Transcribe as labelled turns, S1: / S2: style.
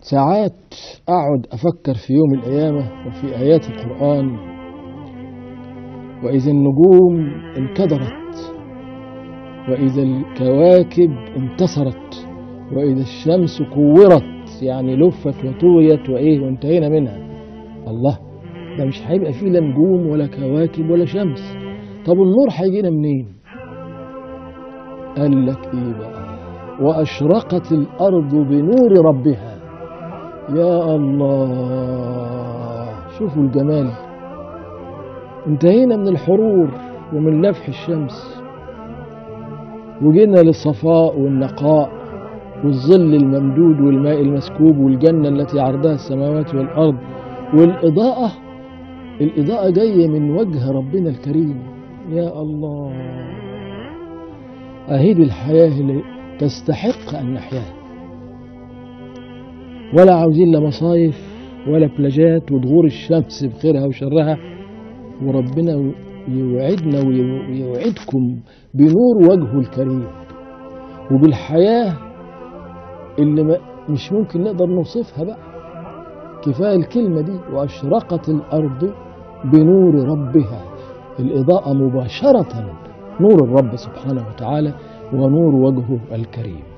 S1: ساعات أقعد أفكر في يوم القيامة وفي آيات القرآن وإذا النجوم انكدرت وإذا الكواكب انتصرت وإذا الشمس كورت يعني لفت وطويت وإيه وانتهينا منها الله ده مش هيبقى فيه لا نجوم ولا كواكب ولا شمس طب النور هيجينا منين قال لك ايه بقى واشرقت الارض بنور ربها يا الله شوفوا الجمال انتهينا من الحرور ومن لفح الشمس وجينا للصفاء والنقاء والظل الممدود والماء المسكوب والجنة التي عرضها السماوات والأرض والإضاءة الإضاءة جاية من وجه ربنا الكريم يا الله أهيد الحياة اللي تستحق أن نحياها ولا عاوزين لا مصايف ولا بلاجات وظهور الشمس بخيرها وشرها وربنا يوعدنا ويوعدكم بنور وجهه الكريم وبالحياة اللي ما مش ممكن نقدر نوصفها بقى كفاية الكلمة دي وأشرقت الأرض بنور ربها الإضاءة مباشرة نور الرب سبحانه وتعالى ونور وجهه الكريم